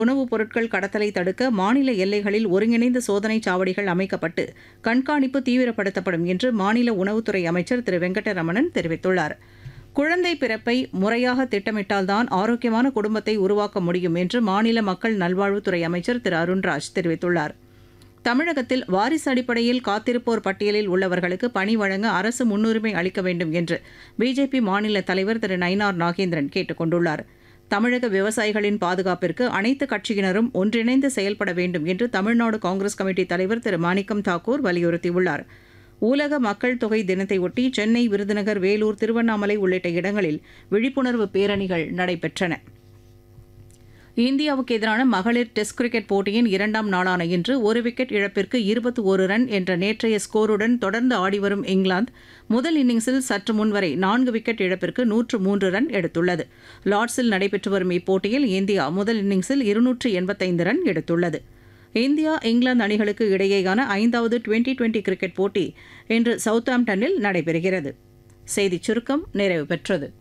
உணவுப் பொருட்கள் கடத்தலை தடுக்க மாநில எல்லைகளில் ஒருங்கிணைந்த சோதனைச் சாவடிகள் அமைக்கப்பட்டு கண்காணிப்பு தீவிரப்படுத்தப்படும் என்று மாநில உணவுத்துறை அமைச்சர் திரு வெங்கடரமணன் தெரிவித்துள்ளார் குழந்தை பிறப்பை முறையாக திட்டமிட்டால்தான் ஆரோக்கியமான குடும்பத்தை உருவாக்க முடியும் என்று மாநில மக்கள் நல்வாழ்வுத்துறை அமைச்சர் திரு அருண்ராஜ் தெரிவித்துள்ளார் தமிழகத்தில் வாரிசு அடிப்படையில் காத்திருப்போர் பட்டியலில் உள்ளவர்களுக்கு பணி வழங்க அரசு முன்னுரிமை அளிக்க வேண்டும் என்று பிஜேபி மாநில தலைவர் திரு நயினார் நாகேந்திரன் கேட்டுக் கொண்டுள்ளார் தமிழக விவசாயிகளின் பாதுகாப்பிற்கு அனைத்து கட்சியினரும் ஒன்றிணைந்து செயல்பட வேண்டும் என்று தமிழ்நாடு காங்கிரஸ் கமிட்டி தலைவர் திரு மாணிக்கம் தாக்கூர் வலியுறுத்தியுள்ளார் உலக மக்கள் தொகை தினத்தையொட்டி சென்னை விருதுநகர் வேலூர் திருவண்ணாமலை உள்ளிட்ட இடங்களில் விழிப்புணர்வு பேரணிகள் நடைபெற்றன இந்தியாவுக்கு எதிரான மகளிர் டெஸ்ட் கிரிக்கெட் போட்டியின் இரண்டாம் நாளான இன்று ஒரு விக்கெட் இழப்பிற்கு இருபத்தி ஒரு ரன் என்ற நேற்றைய ஸ்கோருடன் தொடர்ந்து ஆடிவரும் இங்கிலாந்து முதல் இன்னிங்ஸில் சற்று முன்வரை நான்கு விக்கெட் இழப்பிற்கு நூற்று மூன்று ரன் எடுத்துள்ளது லார்ட்ஸில் நடைபெற்று வரும் இப்போட்டியில் இந்தியா முதல் இன்னிங்ஸில் இருநூற்று எண்பத்தைந்து ரன் எடுத்துள்ளது இந்தியா இங்கிலாந்து அணிகளுக்கு இடையேயான ஐந்தாவது டுவெண்டி டுவெண்டி கிரிக்கெட் போட்டி இன்று சவுத்தாம்டனில் நடைபெறுகிறது செய்திச் சுருக்கம் நிறைவு பெற்றது